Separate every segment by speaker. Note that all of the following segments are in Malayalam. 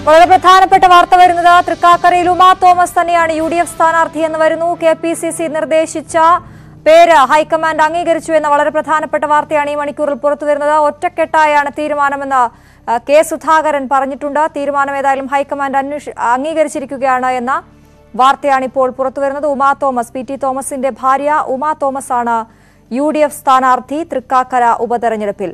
Speaker 1: വളരെ പ്രധാനപ്പെട്ട വാർത്ത വരുന്നത് തൃക്കാക്കരയിൽ ഉമാ തോമസ് തന്നെയാണ് യു ഡി എഫ് സ്ഥാനാർത്ഥി എന്ന് വരുന്നു കെ പി സി സി നിർദ്ദേശിച്ച പേര് ഹൈക്കമാൻഡ് അംഗീകരിച്ചു എന്ന വളരെ പ്രധാനപ്പെട്ട വാർത്തയാണ് ഈ മണിക്കൂറിൽ പുറത്തു വരുന്നത് ഒറ്റക്കെട്ടായാണ് തീരുമാനമെന്ന് ആ, കെ സുധാകരൻ പറഞ്ഞിട്ടുണ്ട് തീരുമാനം ഏതായാലും ഹൈക്കമാൻഡ് അന്വേഷ അംഗീകരിച്ചിരിക്കുകയാണ് എന്ന വാർത്തയാണ് ഇപ്പോൾ പുറത്തുവരുന്നത് ഉമാ തോമസ് പി ടി തോമസിന്റെ ഭാര്യ ഉമാ തോമസ് ആണ് യു ഡി എഫ് സ്ഥാനാർത്ഥി തൃക്കാക്കര ഉപതെരഞ്ഞെടുപ്പിൽ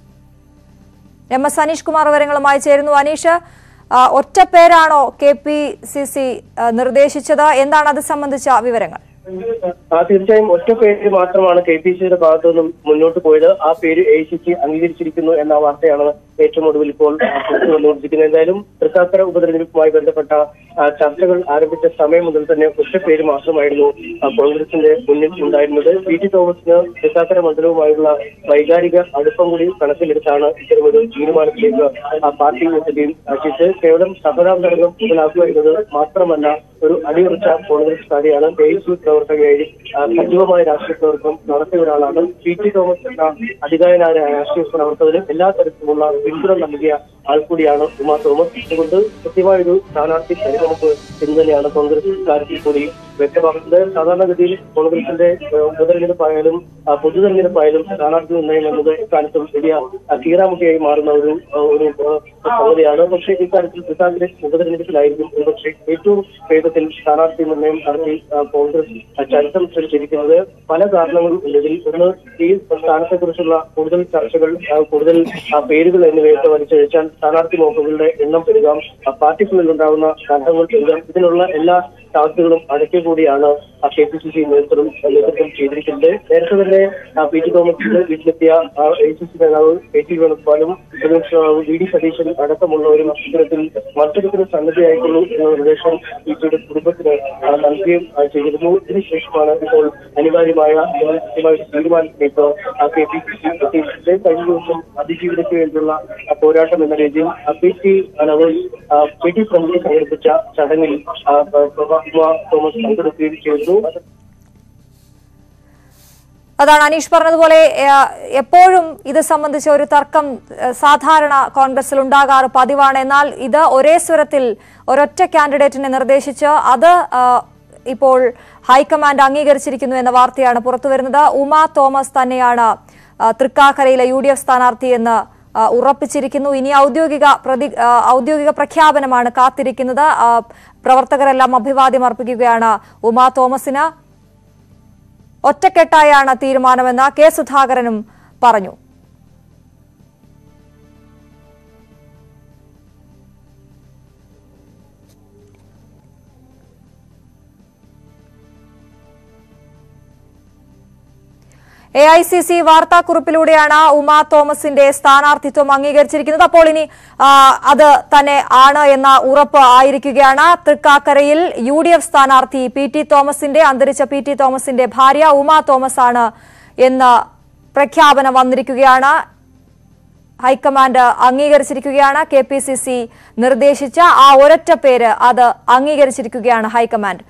Speaker 1: എം എസ് അനീഷ് കുമാർ വിവരങ്ങളുമായി ചേരുന്നു അനീഷ് ആ, ഒറ്റ പേരാണോ കെ പി സി സി നിർദ്ദേശിച്ചത് എന്താണ് അത് സംബന്ധിച്ച വിവരങ്ങൾ
Speaker 2: ആ തീർച്ചയായും ഒറ്റ പേര് മാത്രമാണ് കെ പി സിയുടെ ഭാഗത്തു നിന്നും മുന്നോട്ട് പോയത് ആ പേര് എ സി സി അംഗീകരിച്ചിരിക്കുന്നു എന്ന വാർത്തയാണ് ഏറ്റവും ഒടുവിൽ ഇപ്പോൾ ആ, പുറത്തു വന്നുകൊണ്ടിരിക്കുന്നത് എന്തായാലും തൃക്കാക്കര ഉപതെരഞ്ഞെടുപ്പുമായി ബന്ധപ്പെട്ട ആ, ചർച്ചകൾ ആരംഭിച്ച സമയം മുതൽ തന്നെ ഒറ്റ പേര് മാത്രമായിരുന്നു ആ, കോൺഗ്രസിന്റെ മുന്നിൽ ഉണ്ടായിരുന്നത് പി ടി തോമസിന് തൃക്കാക്കര മണ്ഡലവുമായുള്ള വൈകാരിക അടുപ്പം കൂടി കണക്കിലെടുത്താണ് ഇത്തരമൊരു തീരുമാനത്തിലേക്ക് ആ പാർട്ടി എത്തുകയും ഇത് കേവലം സഹതാം ഘടകം മുതലാക്കുക എന്നത് മാത്രമല്ല ഒരു അടിയുറച്ച കോൺഗ്രസ് കാര്യമാണ് കെ എസ് യു പ്രവർത്തകയായി ആ, സജീവമായ രാഷ്ട്രീയ പ്രവർത്തനം നടത്തിയ ഒരാളാണ് പി ടി തോമസ് എന്ന അധികാരനായ രാഷ്ട്രീയ പ്രവർത്തകന് എല്ലാ തരത്തിലുമുള്ള പിന്തുണ നൽകിയ ആൾ കൂടിയാണ് ഉമാ തോമസ് അതുകൊണ്ട് കൃത്യമായൊരു സ്ഥാനാർത്ഥി പരിഗണനക്ക് എന്ന് തന്നെയാണ് കോൺഗ്രസ് കാര്യത്തിൽ കൂടി വ്യക്തമാക്കുന്നത് സാധാരണഗതിയിൽ കോൺഗ്രസിന്റെ ഏഹ്, ഉപതെരഞ്ഞെടുപ്പായാലും ആ, പൊതുതെരഞ്ഞെടുപ്പായാലും സ്ഥാനാർത്ഥി നിർണ്ണയം എന്നത് ഇക്കാലത്തും വലിയ ആ, കീറാമുട്ടിയായി മാറുന്ന ഒരു ആ, ഒരു ആ, സംഗതിയാണ് പക്ഷേ ഇക്കാര്യത്തിൽ തൃക്കാക്കര ഉപതെരഞ്ഞെടുപ്പിലായിരിക്കും ഒരുപക്ഷെ ഏറ്റവും വേഗത്തിൽ സ്ഥാനാർത്ഥി നിർണ്ണയം നടത്തി ആ, കോൺഗ്രസ് ആ, ചരിത്രം സൃഷ്ടിച്ചിരിക്കുന്നത് പല കാരണങ്ങളും ഉള്ളതിൽ ഒന്ന് ഈ സ്ഥാനത്തെക്കുറിച്ചുള്ള കൂടുതൽ ചർച്ചകൾ ആ, കൂടുതൽ ആ, പേരുകൾ എന്നിവയൊക്കെ വലിച്ചഴിച്ചാൽ സ്ഥാനാർത്ഥി നോക്കുകളുടെ എണ്ണം പെരുകാം ആ, പാർട്ടിക്കുള്ളിൽ ഉണ്ടാകുന്ന കലഹങ്ങൾ പെരുകാം ഇതിനുള്ള എല്ലാ സാധ്യതകളും അടക്കി കൂടിയാണ് കെ പി സി സി നേതൃത്വം നേതൃത്വം ചെയ്തിരിക്കുന്നത് നേരത്തെ തന്നെ ആ, പി ടി തോമസിന്റെ വീട്ടിലെത്തിയ എ സി സി നേതാവ് കെ ടി വേണുഗോപാലും പ്രതിപക്ഷ നേതാവ് വി ഡി സതീശൻ അടക്കമുള്ളവരും ഇത്തരത്തിൽ മത്സരത്തിന് സന്നദ്ധയായിട്ടുള്ളൂ എന്ന നിർദ്ദേശം പി ടിയുടെ കുടുംബത്തിന് ആ, നൽകുകയും ആ, ചെയ്തിരുന്നു ഇതിനുശേഷമാണ് ഇപ്പോൾ അനിവാര്യമായ ആ, കൃത്യമായ ഒരു തീരുമാനത്തിലേക്ക് ആ കെ പി സി സി എത്തിയിരിക്കുന്നത് കഴിഞ്ഞ ദിവസം അതിജീവിതയ്ക്ക് വേണ്ടിയുള്ള ആ, പോരാട്ടം എന്ന രീതിയിൽ ആ, പി ടി ലവേഴ്സ് ആ, പി ടി പ്രമുഖ സംഘടിപ്പിച്ച ചടങ്ങിൽ ആ, പ്രഭ തോമസ് പങ്കെടുക്കുകയും ചെയ്തു
Speaker 1: അതാണ് അനീഷ് പറഞ്ഞതുപോലെ ഏ, എപ്പോഴും ഇത് സംബന്ധിച്ച ഒരു തർക്കം ഏ, സാധാരണ കോൺഗ്രസിൽ ഉണ്ടാകാറ് പതിവാണ് എന്നാൽ ഇത് ഒരേ സ്വരത്തിൽ ഒരൊറ്റ കാൻഡിഡേറ്റിനെ നിർദ്ദേശിച്ച് അത് ആ, ഇപ്പോൾ ഹൈക്കമാൻഡ് അംഗീകരിച്ചിരിക്കുന്നു എന്ന വാർത്തയാണ് പുറത്തുവരുന്നത് ഉമ തോമസ് തന്നെയാണ് ആ, തൃക്കാക്കരയിലെ യു ഡി എഫ് സ്ഥാനാർത്ഥി എന്ന് ആ, ഉറപ്പിച്ചിരിക്കുന്നു ഇനി ഔദ്യോഗിക പ്രതി ആ, ഔദ്യോഗിക പ്രഖ്യാപനമാണ് കാത്തിരിക്കുന്നത് ആ, പ്രവർത്തകരെല്ലാം അഭിവാദ്യം അർപ്പിക്കുകയാണ് ഉമ തോമസിന് ഒറ്റക്കെട്ടായാണ് തീരുമാനമെന്ന് കെ സുധാകരനും പറഞ്ഞു എ ഐ സി സി വാർത്താക്കുറിപ്പിലൂടെയാണ് ഉമാ തോമസിന്റെ സ്ഥാനാർത്ഥിത്വം അംഗീകരിച്ചിരിക്കുന്നത് അപ്പോൾ ഇനി ആ, അത് തന്നെ ആണ് എന്ന ഉറപ്പ് ആയിരിക്കുകയാണ് തൃക്കാക്കരയിൽ യു ഡി എഫ് സ്ഥാനാർത്ഥി പി ടി തോമസിന്റെ അന്തരിച്ച പി ടി തോമസിന്റെ ഭാര്യ ഉമാ തോമസ് ആണ് എന്ന് പ്രഖ്യാപനം വന്നിരിക്കുകയാണ് ഹൈക്കമാൻഡ് അംഗീകരിച്ചിരിക്കുകയാണ് കെ പി സി സി നിർദ്ദേശിച്ച ആ ഒരൊറ്റ പേര് അത് അംഗീകരിച്ചിരിക്കുകയാണ് ഹൈക്കമാൻഡ്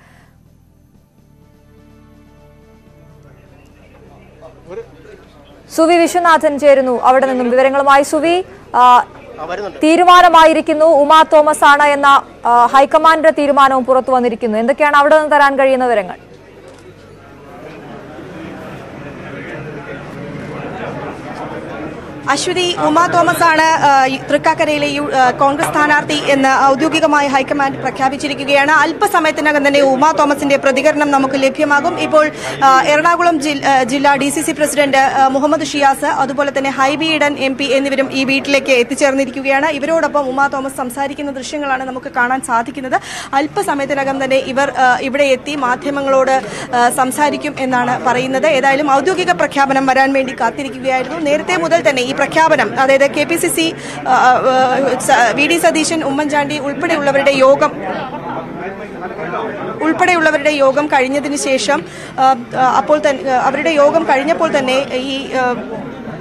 Speaker 1: സുവി വിശ്വനാഥൻ ചേരുന്നു അവിടെ നിന്നും വിവരങ്ങളുമായി സുവി ആ, തീരുമാനമായിരിക്കുന്നു ഉമാ തോമസ് ആണ് എന്ന ആ, ഹൈക്കമാൻഡിന്റെ തീരുമാനവും പുറത്തു വന്നിരിക്കുന്നു എന്തൊക്കെയാണ് അവിടെ നിന്ന് തരാൻ കഴിയുന്ന വിവരങ്ങൾ
Speaker 3: അശ്വതി ഉമാ തോമസ് ആണ് ആ, ഈ തൃക്കാക്കരയിലെ യു- ആ, കോൺഗ്രസ് സ്ഥാനാർത്ഥി എന്ന് ഔദ്യോഗികമായി ഹൈക്കമാൻഡ് പ്രഖ്യാപിച്ചിരിക്കുകയാണ് അല്പസമയത്തിനകം തന്നെ ഉമാ തോമസിന്റെ പ്രതികരണം നമുക്ക് ലഭ്യമാകും ഇപ്പോൾ ആ, എറണാകുളം ജിൽ- ആ, ജില്ലാ ഡി സി സി പ്രസിഡന്റ് ആ, മുഹമ്മദ് ഷിയാസ് അതുപോലെ തന്നെ ഹൈബി ഈഡൻ എം പി എന്നിവരും ഈ വീട്ടിലേക്ക് എത്തിച്ചേർന്നിരിക്കുകയാണ് ഇവരോടൊപ്പം ഉമാ തോമസ് സംസാരിക്കുന്ന ദൃശ്യങ്ങളാണ് നമുക്ക് കാണാൻ സാധിക്കുന്നത് അല്പസമയത്തിനകം തന്നെ ഇവർ ആ, ഇവിടെ എത്തി മാധ്യമങ്ങളോട് ആ, സംസാരിക്കും എന്നാണ് പറയുന്നത് ഏതായാലും ഔദ്യോഗിക പ്രഖ്യാപനം വരാൻ വേണ്ടി കാത്തിരിക്കുകയായിരുന്നു നേരത്തെ മുതൽ തന്നെ ഈ പ്രഖ്യാപനം അതായത് K P C C V D Satheesan Oommen Chandy ഉൾപ്പെടെയുള്ളവരുടെ യോഗം ഉൾപ്പെടെയുള്ളവരുടെ യോഗം കഴിഞ്ഞതിന് ശേഷം ആ, ആ, അപ്പോൾ തന്നെ അവരുടെ യോഗം കഴിഞ്ഞപ്പോൾ തന്നെ ഈ ആ,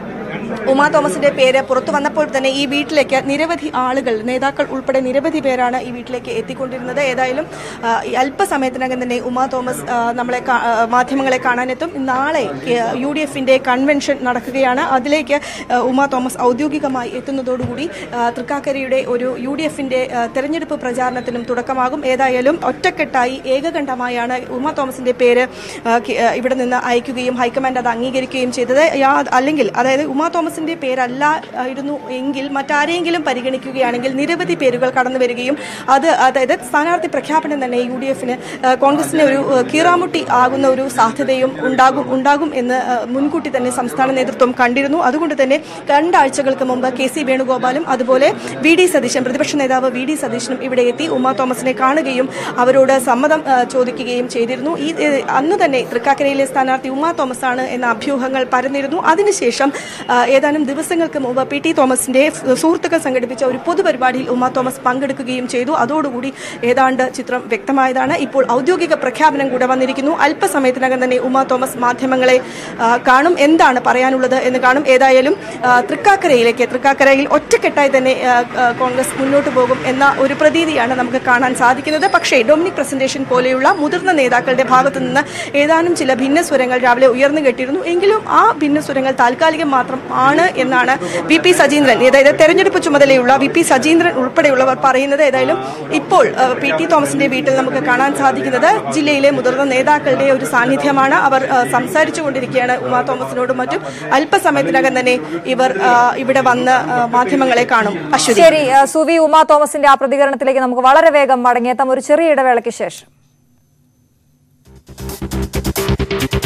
Speaker 3: ഉമാ തോമസിന്റെ പേര് പുറത്തു വന്നപ്പോൾ തന്നെ ഈ വീട്ടിലേക്ക് നിരവധി ആളുകൾ നേതാക്കൾ ഉൾപ്പെടെ നിരവധി പേരാണ് ഈ വീട്ടിലേക്ക് എത്തിക്കൊണ്ടിരുന്നത് ഏതായാലും ആ, ഈ അല്പസമയത്തിനകം തന്നെ ഉമാ തോമസ് ആ, നമ്മളെ കാ- ആ, മാധ്യമങ്ങളെ കാണാനെത്തും നാളെ യു ഡി എഫിന്റെ കൺവെൻഷൻ നടക്കുകയാണ് അതിലേക്ക് ആ, ഉമാ തോമസ് ഔദ്യോഗികമായി എത്തുന്നതോടുകൂടി ആ, തൃക്കാക്കരയുടെ ഒരു യു ഡി എഫിന്റെ ആ, തെരഞ്ഞെടുപ്പ് പ്രചാരണത്തിനും തുടക്കമാകും ഏതായാലും ഒറ്റക്കെട്ടായി ഏകകണ്ഠമായാണ് ഉമാ തോമസിന്റെ പേര് ആ, കി- ആ, ഇവിടെ നിന്ന് അയക്കുകയും ഹൈക്കമാൻഡ് അത് അംഗീകരിക്കുകയും ചെയ്തത് യാ- അല്ലെങ്കിൽ അതായത് ഉമാ തോമസിന്റെ പേരല്ല ആയിരുന്നു എങ്കിൽ മറ്റാരെങ്കിലും പരിഗണിക്കുകയാണെങ്കിൽ നിരവധി പേരുകൾ കടന്നു വരികയും അത് അതായത് സ്ഥാനാർത്ഥി പ്രഖ്യാപനം തന്നെ യു ഡി എഫിന് കോൺഗ്രസിന് ഒരു ആ, കീറാമുട്ടി ആകുന്ന ഒരു സാധ്യതയും ഉണ്ടാകും ഉണ്ടാകും എന്ന് ആ, മുൻകൂട്ടി തന്നെ സംസ്ഥാന നേതൃത്വം കണ്ടിരുന്നു അതുകൊണ്ട് തന്നെ രണ്ടാഴ്ചകൾക്ക് മുമ്പ് കെ സി വേണുഗോപാലും അതുപോലെ വി ഡി സതീശൻ പ്രതിപക്ഷ നേതാവ് വി ഡി സതീശനും ഇവിടെ എത്തി ഉമാ തോമസിനെ കാണുകയും അവരോട് സമ്മതം ആ, ചോദിക്കുകയും ചെയ്തിരുന്നു ഈ ഏ, അന്ന് തന്നെ തൃക്കാക്കരയിലെ സ്ഥാനാർത്ഥി ഉമാ തോമസ് ആണ് എന്ന അഭ്യൂഹങ്ങൾ പരന്നിരുന്നു അതിനുശേഷം ആ, ഏതാനും ദിവസങ്ങൾക്ക് മുമ്പ് പി ടി തോമസിന്റെ ഫ്- സുഹൃത്തുക്കൾ സംഘടിപ്പിച്ച ഒരു പൊതുപരിപാടിയിൽ ഉമാ തോമസ് പങ്കെടുക്കുകയും ചെയ്തു അതോടുകൂടി ഏതാണ്ട് ചിത്രം വ്യക്തമായതാണ് ഇപ്പോൾ ഔദ്യോഗിക പ്രഖ്യാപനം കൂടെ വന്നിരിക്കുന്നു അല്പസമയത്തിനകം തന്നെ ഉമാ തോമസ് മാധ്യമങ്ങളെ ആ, കാണും എന്താണ് പറയാനുള്ളത് എന്ന് കാണും ഏതായാലും ആ, തൃക്കാക്കരയിലേക്ക് തൃക്കാക്കരയിൽ ഒറ്റക്കെട്ടായി തന്നെ ആ, ആ, കോൺഗ്രസ് മുന്നോട്ട് പോകും എന്ന ഒരു പ്രതീതിയാണ് നമുക്ക് കാണാൻ സാധിക്കുന്നത് പക്ഷേ ഡൊമിനിക് പ്രസന്റേഷൻ പോലെയുള്ള മുതിർന്ന നേതാക്കളുടെ ഭാഗത്തു നിന്ന് ഏതാനും ചില ഭിന്നസ്വരങ്ങൾ രാവിലെ ഉയർന്നു കേട്ടിരുന്നു എങ്കിലും ആ ഭിന്നസ്വരങ്ങൾ താൽക്കാലികം മാത്രം ആണ് എന്നാണ് വി പി സജീന്ദ്രൻ അതായത് തെരഞ്ഞെടുപ്പ് ചുമതലയുള്ള വി പി സജീന്ദ്രൻ ഉൾപ്പെടെയുള്ളവർ പറയുന്നത് ഏതായാലും ഇപ്പോൾ ആ, പി ടി തോമസിന്റെ വീട്ടിൽ നമുക്ക് കാണാൻ സാധിക്കുന്നത് ജില്ലയിലെ മുതിർന്ന നേതാക്കളുടെ ഒരു സാന്നിധ്യമാണ് അവർ ആ, സംസാരിച്ചുകൊണ്ടിരിക്കുകയാണ് ഉമാ തോമസിനോടും മറ്റും അല്പസമയത്തിനകം തന്നെ ഇവർ ആ, ഇവിടെ വന്ന് ആ, മാധ്യമങ്ങളെ കാണും അശ്വതി
Speaker 1: ശരി ആ, സുവി ഉമാ തോമസിന്റെ ആ പ്രതികരണത്തിലേക്ക് നമുക്ക് വളരെ വേഗം മടങ്ങിയെത്താം ഒരു ചെറിയ ഇടവേളയ്ക്ക് ശേഷം